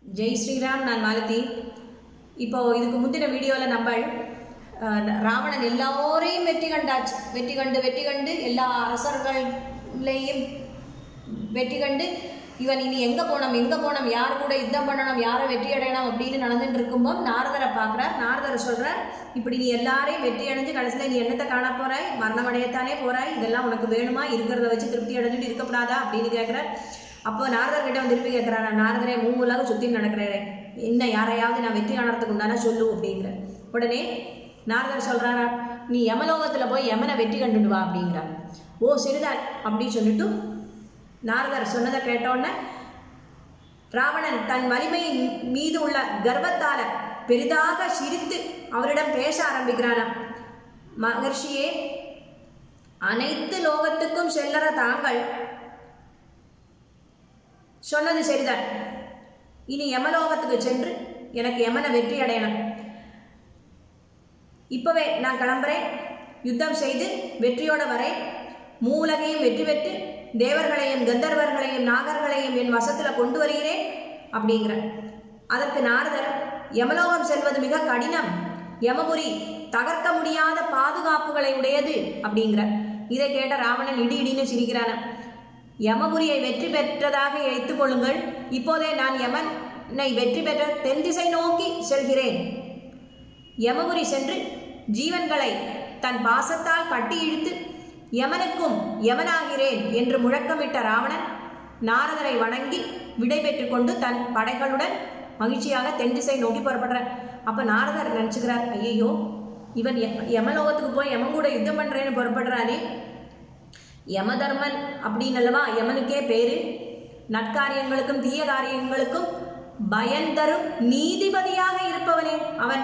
ஜெய் ஸ்ரீராம் நான் மாலதி இப்போ இதுக்கு முந்தின வீடியோவில் நம்ம அஹ், ராவணன் எல்லோரையும் வெற்றி கண்டாச்சு வெற்றி கண்டு வெற்றி கண்டு எல்லா அரசர்களையும் வெற்றி கண்டு இவன் இனி எங்கே போனோம் எங்கே போனோம் யார் கூட யுத்தம் பண்ணணும் யாரை வெற்றி அடையணும் அப்படின்னு நடந்துட்டு இருக்கும்போது நாரதரை பார்க்குறார் நாரதர் சொல்கிறார் இப்படி நீ எல்லாரையும் வெற்றி அடைஞ்சு கடைசியில் நீ என்னத்தை காண போறாய் மரணம் அடையத்தானே போறாய் இதெல்லாம் உனக்கு வேணுமா இருக்கிறத வச்சு திருப்தி அடைஞ்சிட்டு இருக்கக்கூடாதா அப்படின்னு கேட்குறார் அப்போ நாரதர் கிட்ட வந்து திருப்பி கேட்குறாரா நாரதரே மூமுலாக சுற்றி நடக்கிறேன் என்ன யாரையாவது நான் வெற்றி காணறதுக்கு உண்டான சொல்லு அப்படிங்கிற உடனே நாரதர் சொல்கிறாரா நீ யமலோகத்தில் போய் யமனை வெற்றி கண்டுட்டு வா அப்படிங்கிறார் ஓ சரிதான் அப்படின்னு சொல்லிட்டு நாரதர் சொன்னதை கேட்டோன்னே ராவணன் தன் வலிமையின் மீது உள்ள கர்வத்தால பெரிதாக சிரித்து அவரிடம் பேச ஆரம்பிக்கிறானாம் மகர்ஷியே அனைத்து லோகத்துக்கும் செல்லற தாங்கள் சொன்னது சரிதான் இனி யமலோகத்துக்கு சென்று எனக்கு யமனை வெற்றி அடையணும் இப்பவே நான் கிளம்புறேன் யுத்தம் செய்து வெற்றியோட வரேன் மூலகையும் வெற்றி பெற்று தேவர்களையும் கந்தர்வர்களையும் நாகர்களையும் என் வசத்தில் கொண்டு வருகிறேன் அப்படிங்கிற அதற்கு நாரதர் யமலோகம் செல்வது மிக கடினம் யமபுரி தகர்க்க முடியாத பாதுகாப்புகளை உடையது அப்படிங்கிற இதை கேட்ட ராவணன் இடி இடின்னு சிரிக்கிறான யமபுரியை வெற்றி பெற்றதாக வைத்துக் கொள்ளுங்கள் இப்போதே நான் யமனை வெற்றி பெற்ற தென் திசை நோக்கி செல்கிறேன் யமபுரி சென்று ஜீவன்களை தன் பாசத்தால் கட்டி இழுத்து யமனுக்கும் யமனாகிறேன் என்று முழக்கமிட்ட ராவணன் நாரதரை வணங்கி விடை பெற்றுக் கொண்டு தன் படைகளுடன் மகிழ்ச்சியாக தென் திசை நோக்கி புறப்படுறார் அப்போ நாரதர் நினச்சிக்கிறார் ஐயோ இவன் ய- யமலோகத்துக்கு போய் யமன் கூட யுத்தம் பண்ணுறேன்னு புறப்படுறானே யமதர்மன் அப்படின்னு அல்லவா யமனுக்கே பேரு நற்காரியங்களுக்கும் தீய காரியங்களுக்கும் பயன்தரும் நீதிபதியாக இருப்பவனே அவன்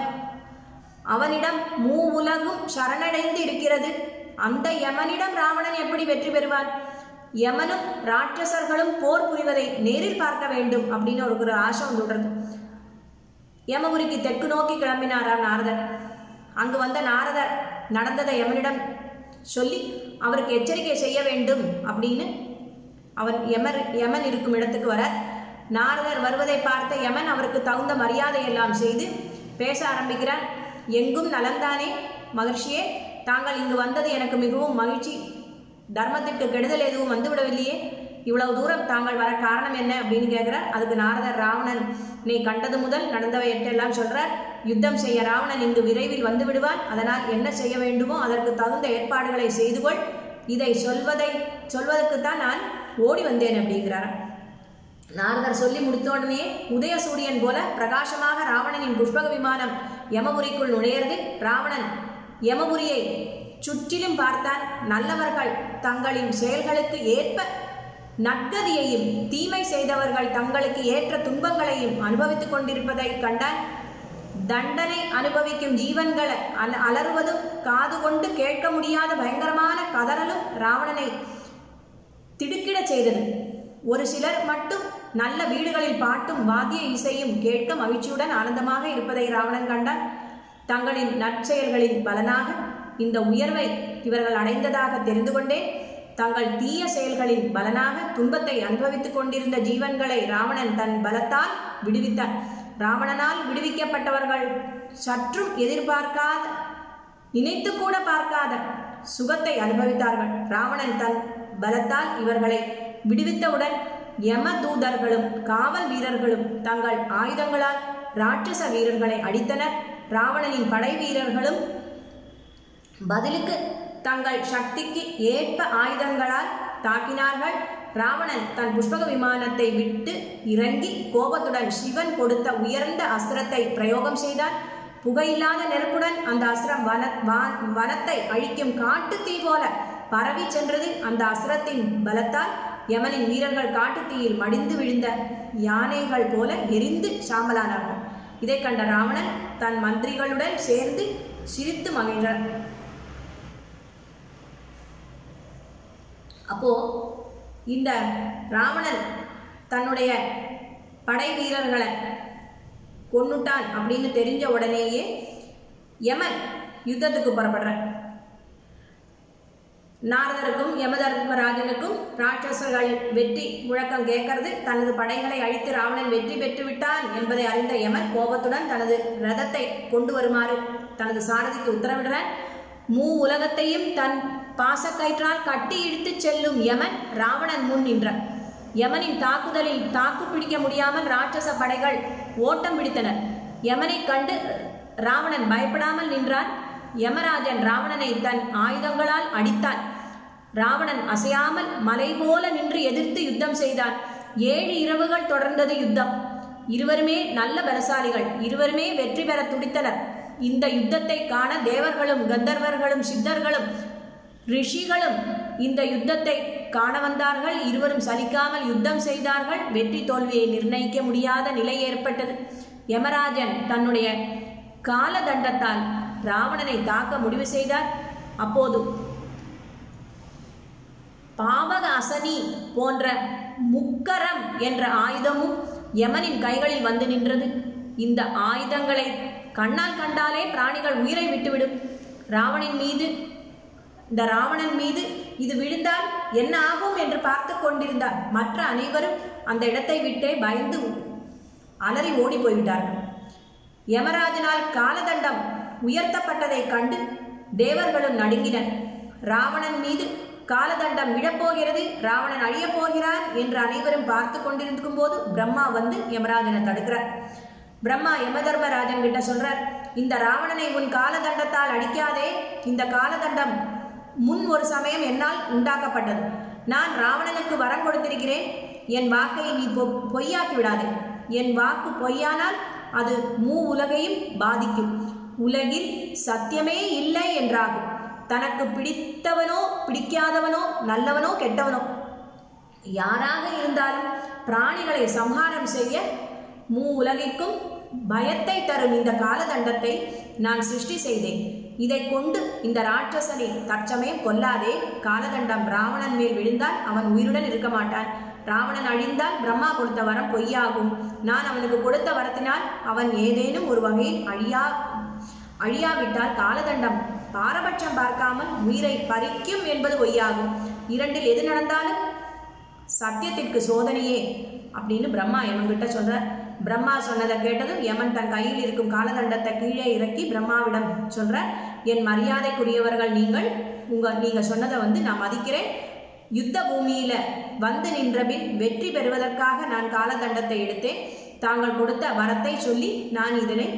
அவனிடம் மூ உலகும் சரணடைந்து இருக்கிறது அந்த யமனிடம் ராவணன் எப்படி வெற்றி பெறுவான் யமனும் ராட்சசர்களும் போர் புரிவதை நேரில் பார்க்க வேண்டும் அப்படின்னு ஒரு ஒரு ஆசை வந்துடுறது யமபுரிக்கு தெற்கு நோக்கி கிளம்பினாராம் நாரதர் அங்கு வந்த நாரதர் நடந்ததை யமனிடம் சொல்லி அவருக்கு எச்சரிக்கை செய்ய வேண்டும் அப்படின்னு அவன் யமர் யமன் இருக்கும் இடத்துக்கு வர நாரதர் வருவதை பார்த்த யமன் அவருக்கு தகுந்த மரியாதை எல்லாம் செய்து பேச ஆரம்பிக்கிறார் எங்கும் நலந்தானே மகிழ்ச்சியே தாங்கள் இங்கு வந்தது எனக்கு மிகவும் மகிழ்ச்சி தர்மத்திற்கு கெடுதல் எதுவும் வந்துவிடவில்லையே இவ்வளவு தூரம் தாங்கள் வர காரணம் என்ன அப்படின்னு கேட்கிறார் அதுக்கு நாரதர் ராவணன் நீ கண்டது முதல் நடந்தவை எல்லாம் சொல்றார் யுத்தம் செய்ய ராவணன் இங்கு விரைவில் வந்து விடுவான் அதனால் என்ன செய்ய வேண்டுமோ அதற்கு தகுந்த ஏற்பாடுகளை செய்து கொள் இதை சொல்வதை சொல்வதற்குத்தான் நான் ஓடி வந்தேன் அப்படிங்கிறார் நாரதர் சொல்லி முடித்த உடனே உதயசூரியன் போல பிரகாசமாக ராவணனின் புஷ்பக விமானம் யமபுரிக்குள் நுழையிறது ராவணன் யமபுரியை சுற்றிலும் பார்த்தான் நல்லவர்கள் தங்களின் செயல்களுக்கு ஏற்ப நற்கதியையும் தீமை செய்தவர்கள் தங்களுக்கு ஏற்ற துன்பங்களையும் அனுபவித்துக் கொண்டிருப்பதை கண்டான் தண்டனை அனுபவிக்கும் ஜீவன்களை அல- அலறுவதும் காது கொண்டு கேட்க முடியாத பயங்கரமான கதறலும் ராவணனை திடுக்கிடச் செய்தது ஒரு சிலர் மட்டும் நல்ல வீடுகளில் பாட்டும் வாத்திய இசையும் கேட்க மகிழ்ச்சியுடன் ஆனந்தமாக இருப்பதை ராவணன் கண்டான் தங்களின் நற்செயல்களின் பலனாக இந்த உயர்வை இவர்கள் அடைந்ததாக தெரிந்து கொண்டே தங்கள் தீய செயல்களின் பலனாக துன்பத்தை அனுபவித்துக் கொண்டிருந்த ஜீவன்களை ராவணன் தன் பலத்தால் விடுவித்தான் ராவணனால் விடுவிக்கப்பட்டவர்கள் சற்றும் எதிர்பார்க்காத நினைத்து கூட பார்க்காத சுகத்தை அனுபவித்தார்கள் ராவணன் தன் பலத்தால் இவர்களை விடுவித்தவுடன் யம தூதர்களும் காவல் வீரர்களும் தங்கள் ஆயுதங்களால் ராட்சச வீரர்களை அடித்தனர் ராவணனின் படை வீரர்களும் பதிலுக்கு தங்கள் சக்திக்கு ஏற்ப ஆயுதங்களால் தாக்கினார்கள் ராவணன் தன் புஷ்பக விமானத்தை விட்டு இறங்கி கோபத்துடன் சிவன் கொடுத்த உயர்ந்த அஸ்திரத்தை பிரயோகம் செய்தான் புகையில்லாத நெருப்புடன் அந்த அஸ்திரம் வன வா- வனத்தை அழிக்கும் காட்டுத் தீ போல பரவி சென்றது அந்த அஸ்திரத்தின் பலத்தால் யமனின் வீரர்கள் காட்டுத் தீயில் மடிந்து விழுந்த யானைகள் போல எரிந்து சாம்பலானார்கள் இதை கண்ட ராவணன் தன் மந்திரிகளுடன் சேர்ந்து சிரித்து மகிழ்ந்தார் அப்போ இந்த ராவணன் தன்னுடைய படை வீரர்களை கொன்னுட்டான் அப்படின்னு தெரிஞ்ச உடனேயே யமன் யுத்தத்துக்கு புறப்படுறான் நாரதருக்கும் யமதர்மராஜனுக்கும் ராட்சசர்கள் வெற்றி முழக்கம் கேட்கறது தனது படைகளை அழித்து ராவணன் வெற்றி பெற்று விட்டான் என்பதை அறிந்த யமன் கோபத்துடன் தனது ரதத்தை கொண்டு வருமாறு தனது சாரதிக்கு உத்தரவிடுறார் மூ உலகத்தையும் தன் பாசக்கயிற்றால் கட்டி இழுத்துச் செல்லும் யமன் ராவணன் முன் நின்றான் யமனின் தாக்குதலில் தாக்கு பிடிக்க முடியாமல் ராட்சச படைகள் ஓட்டம் பிடித்தனர் யமனை கண்டு ராவணன் பயப்படாமல் நின்றான் யமராஜன் ராவணனை தன் ஆயுதங்களால் அடித்தான் ராவணன் அசையாமல் மலை போல நின்று எதிர்த்து யுத்தம் செய்தான் ஏழு இரவுகள் தொடர்ந்தது யுத்தம் இருவருமே நல்ல பலசாலிகள் இருவருமே வெற்றி பெற துடித்தனர் இந்த யுத்தத்தை காண தேவர்களும் கந்தர்வர்களும் சித்தர்களும் ரிஷிகளும் இந்த யுத்தத்தை காண வந்தார்கள் இருவரும் சலிக்காமல் யுத்தம் செய்தார்கள் வெற்றி தோல்வியை நிர்ணயிக்க முடியாத நிலை ஏற்பட்டது யமராஜன் தன்னுடைய கால தண்டத்தால் ராவணனை தாக்க முடிவு செய்தார் அப்போது பாவக அசனி போன்ற முக்கரம் என்ற ஆயுதமும் யமனின் கைகளில் வந்து நின்றது இந்த ஆயுதங்களை கண்ணால் கண்டாலே பிராணிகள் உயிரை விட்டுவிடும் ராவணின் மீது இந்த ராவணன் மீது இது விழுந்தால் என்ன ஆகும் என்று பார்த்து கொண்டிருந்தார் மற்ற அனைவரும் அந்த இடத்தை விட்டே பயந்து அலறி ஓடி போய்விட்டார்கள் யமராஜனால் காலதண்டம் உயர்த்தப்பட்டதைக் கண்டு தேவர்களும் நடுங்கினர் ராவணன் மீது காலதண்டம் விழப்போகிறது ராவணன் அழியப் போகிறான் என்று அனைவரும் பார்த்து கொண்டிருக்கும் போது பிரம்மா வந்து யமராஜனை தடுக்கிறார் பிரம்மா யமதர்மராஜன் கிட்ட சொல்றார் இந்த ராவணனை உன் காலதண்டத்தால் அடிக்காதே இந்த காலதண்டம் முன் ஒரு சமயம் என்னால் உண்டாக்கப்பட்டது நான் ராவணனுக்கு வரம் கொடுத்திருக்கிறேன் என் வாக்கை நீ பொ- பொய்யாக்கி விடாதே என் வாக்கு பொய்யானால் அது மூ உலகையும் பாதிக்கும் உலகில் சத்தியமே இல்லை என்றாகும் தனக்கு பிடித்தவனோ பிடிக்காதவனோ நல்லவனோ கெட்டவனோ யாராக இருந்தாலும் பிராணிகளை சம்ஹாரம் செய்ய மூ உலகிற்கும் பயத்தை தரும் இந்த காலதண்டத்தை நான் சிருஷ்டி செய்தேன் இதை கொண்டு இந்த ராட்சசனை தற்சமயம் கொல்லாதே காலதண்டம் ராவணன் மேல் விழுந்தால் அவன் உயிருடன் இருக்க மாட்டான் ராவணன் அழிந்தால் பிரம்மா கொடுத்த வரம் பொய்யாகும் நான் அவனுக்கு கொடுத்த வரத்தினால் அவன் ஏதேனும் ஒரு வகையில் அழியா அழியாவிட்டால் காலதண்டம் பாரபட்சம் பார்க்காமல் உயிரை பறிக்கும் என்பது பொய்யாகும் இரண்டில் எது நடந்தாலும் சத்தியத்திற்கு சோதனையே அப்படின்னு பிரம்மா யமன்கிட்ட சொல்றார் பிரம்மா சொன்னதை கேட்டதும் யமன் தன் கையில் இருக்கும் காலதண்டத்தை கீழே இறக்கி பிரம்மாவிடம் சொல்றார் என் மரியாதைக்குரியவர்கள் நீங்கள் உங்க நீங்க சொன்னதை வந்து நான் மதிக்கிறேன் யுத்த பூமியில வந்து நின்றபின் வெற்றி பெறுவதற்காக நான் காலதண்டத்தை எடுத்தேன் தாங்கள் கொடுத்த வரத்தை சொல்லி நான் இதனை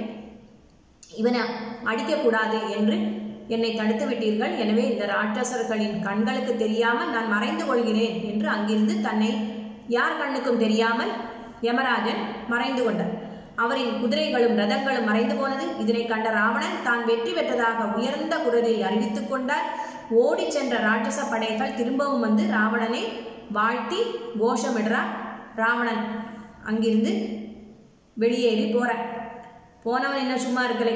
இவனை அடிக்கக்கூடாது என்று என்னை தடுத்து விட்டீர்கள் எனவே இந்த ராட்சசர்களின் கண்களுக்கு தெரியாமல் நான் மறைந்து கொள்கிறேன் என்று அங்கிருந்து தன்னை யார் கண்ணுக்கும் தெரியாமல் யமராஜன் மறைந்து கொண்டார் அவரின் குதிரைகளும் ரதங்களும் மறைந்து போனது இதனை கண்ட ராவணன் தான் வெற்றி பெற்றதாக உயர்ந்த குரலில் அறிவித்துக் கொண்டார் ஓடிச் சென்ற ராட்சச படைகள் திரும்பவும் வந்து ராவணனை வாழ்த்தி கோஷமிடுறார் ராவணன் அங்கிருந்து வெளியேறி போறார் போனவன் என்ன சும்மா இருக்கலை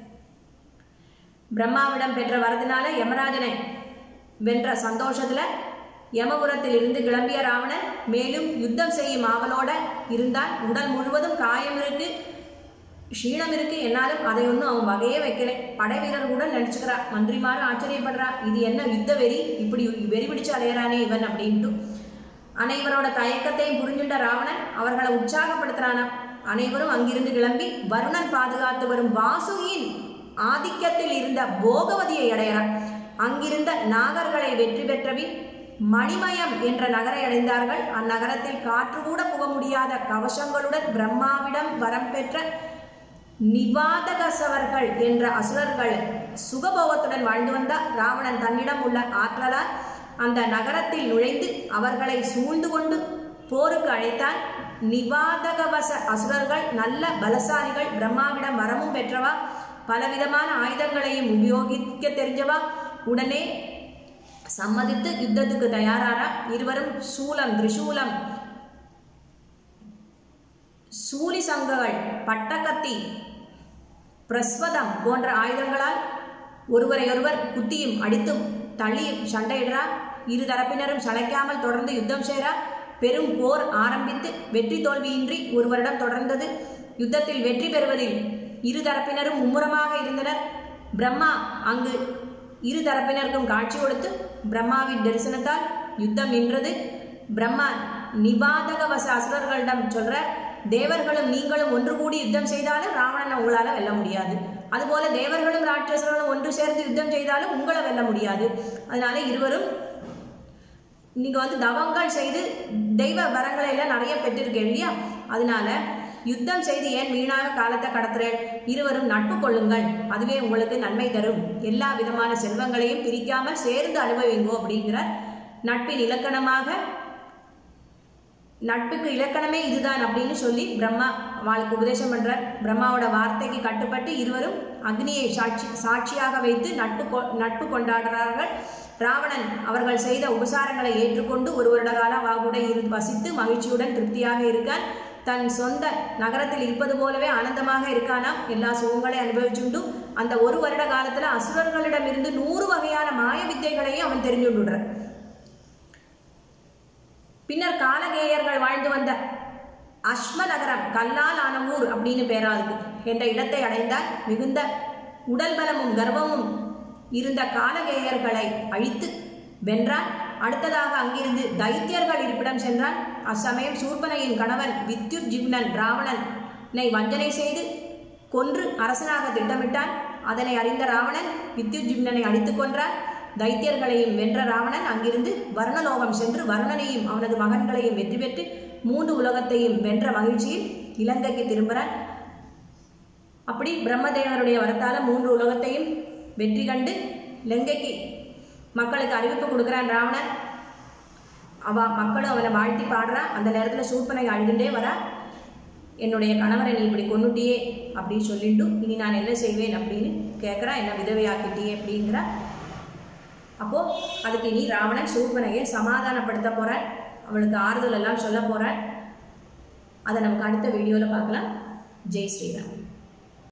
பிரம்மாவிடம் பெற்ற வரதினால யமராஜனை வென்ற சந்தோஷத்துல யமபுரத்தில் இருந்து கிளம்பிய ராவணன் மேலும் யுத்தம் செய்யும் ஆவலோட இருந்தான் உடல் முழுவதும் காயம் இருக்கு க்ஷீணம் இருக்கு என்னாலும் அதை ஒன்றும் அவன் வகையே வைக்கலை படை வீரர் கூட நினச்சிக்கிறா மந்திரிமாரும் ஆச்சரியப்படுறா இது என்ன யுத்த வெறி இப்படி வெறி பிடிச்சு அலையறானே இவன் அப்படின்ட்டு அனைவரோட தயக்கத்தையும் புரிஞ்சுண்ட ராவணன் அவர்களை உற்சாகப்படுத்துறானாம் அனைவரும் அங்கிருந்து கிளம்பி வருணன் பாதுகாத்து வரும் வாசுகியின் ஆதிக்கத்தில் இருந்த போகவதியை அடையறான் அங்கிருந்த நாகர்களை வெற்றி பெற்றபின் மணிமயம் என்ற நகரை அடைந்தார்கள் அந்நகரத்தில் காற்று கூட புக முடியாத கவசங்களுடன் பிரம்மாவிடம் வரம் பெற்ற நிவாதகசவர்கள் என்ற அசுரர்கள் சுகபோகத்துடன் வாழ்ந்து வந்தார் ராவணன் தன்னிடம் உள்ள ஆற்றலால் அந்த நகரத்தில் நுழைந்து அவர்களை சூழ்ந்து கொண்டு போருக்கு அழைத்தான் நிவாதகவச அசுரர்கள் நல்ல பலசாலிகள் பிரம்மாவிடம் வரமும் பெற்றவா பலவிதமான ஆயுதங்களையும் உபயோகிக்க தெரிஞ்சவா உடனே சம்மதித்து யுத்தத்துக்கு தயாராரா இருவரும் சூலம் திரிசூலம் சூலி சங்குகள் பட்டக்கத்தி பிரஸ்வதம் போன்ற ஆயுதங்களால் ஒருவரையொருவர் குத்தியும் அடித்தும் தள்ளியும் சண்டையிடுறா இரு தரப்பினரும் சளைக்காமல் தொடர்ந்து யுத்தம் செய்றா பெரும் போர் ஆரம்பித்து வெற்றி தோல்வியின்றி ஒரு வருடம் தொடர்ந்தது யுத்தத்தில் வெற்றி பெறுவதில் இரு தரப்பினரும் மும்முரமாக இருந்தனர் பிரம்மா அங்கு இரு தரப்பினருக்கும் காட்சி கொடுத்து பிரம்மாவின் தரிசனத்தால் யுத்தம் நின்றது பிரம்மா நிபாதகவச அசுரர்களிடம் சொல்ற தேவர்களும் நீங்களும் ஒன்று கூடி யுத்தம் செய்தாலும் ராவணனை உங்களால வெல்ல முடியாது அதுபோல தேவர்களும் ராட்சசர்களும் ஒன்று சேர்ந்து யுத்தம் செய்தாலும் உங்களை வெல்ல முடியாது அதனால இருவரும் நீங்க வந்து தவங்கள் செய்து தெய்வ வரங்களை எல்லாம் நிறைய பெற்றிருக்கேன் இல்லையா அதனால யுத்தம் செய்து ஏன் வீணாக காலத்தை கடத்துறேன் இருவரும் நட்பு கொள்ளுங்கள் அதுவே உங்களுக்கு நன்மை தரும் எல்லா விதமான செல்வங்களையும் பிரிக்காமல் சேர்ந்து அனுபவிங்கோ அப்படிங்கிற நட்பின் இலக்கணமாக நட்புக்கு இலக்கணமே இதுதான் அப்படின்னு சொல்லி பிரம்மா அவளுக்கு உபதேசம் பண்றார் பிரம்மாவோட வார்த்தைக்கு கட்டுப்பட்டு இருவரும் அக்னியை சாட்சி சாட்சியாக வைத்து நட்பு கொ- நட்பு கொண்டாடுறார்கள் ராவணன் அவர்கள் செய்த உபசாரங்களை ஏற்றுக்கொண்டு ஒரு வருட காலம் அவகூட இரு வசித்து மகிழ்ச்சியுடன் திருப்தியாக இருக்கான் தன் சொந்த நகரத்தில் இருப்பது போலவே ஆனந்தமாக இருக்கானாம் எல்லா சுகங்களையும் அனுபவிச்சுண்டு அந்த ஒரு வருட காலத்துல அசுரர்களிடமிருந்து நூறு வகையான மாய வித்தைகளையும் அவன் தெரிஞ்சு விடுறான் பின்னர் காலகேயர்கள் வாழ்ந்து வந்த அஸ்ம நகரம் கல்லால் ஆன ஊர் அப்படின்னு பேரா இருக்கு என்ற இடத்தை அடைந்தார் மிகுந்த உடல் பலமும் கர்வமும் இருந்த காலகேயர்களை அழித்து வென்றான் அடுத்ததாக அங்கிருந்து தைத்தியர்கள் இருப்பிடம் சென்றான் அச்சமயம் சூர்பனையின் கணவன் வித்யுத் ஜிம்னன் ராவணனை வஞ்சனை செய்து கொன்று அரசனாக திட்டமிட்டான் அதனை அறிந்த ராவணன் வித்யுத் ஜிம்னனை அடித்துக் கொன்றான் தைத்தியர்களையும் வென்ற ராவணன் அங்கிருந்து வர்ணலோகம் சென்று வருணனையும் அவனது மகன்களையும் வெற்றி பெற்று மூன்று உலகத்தையும் வென்ற மகிழ்ச்சியில் இலங்கைக்கு திரும்புகிறான் அப்படி பிரம்மதேவனுடைய வரத்தால மூன்று உலகத்தையும் வெற்றி கண்டு லங்கைக்கு மக்களுக்கு அறிவிப்பு கொடுக்குறான் ராவணன் அவ மக்களும் அவனை வாழ்த்தி பாடுறான் அந்த நேரத்தில் சூப்பனை அழுதுண்டே வரா என்னுடைய கணவரை நீ இப்படி கொன்னுட்டியே அப்படின்னு சொல்லிட்டு இனி நான் என்ன செய்வேன் அப்படின்னு கேட்குறா என்ன விதவையாக்கிட்டியே அப்படிங்கிறா அப்போ அதுக்கு இனி ராவணன் சூர்பனையை சமாதானப்படுத்த போறான் அவளுக்கு ஆறுதல் எல்லாம் சொல்ல போறான் அதை நமக்கு அடுத்த வீடியோவில் பார்க்கலாம் ஜெய் ஸ்ரீராம்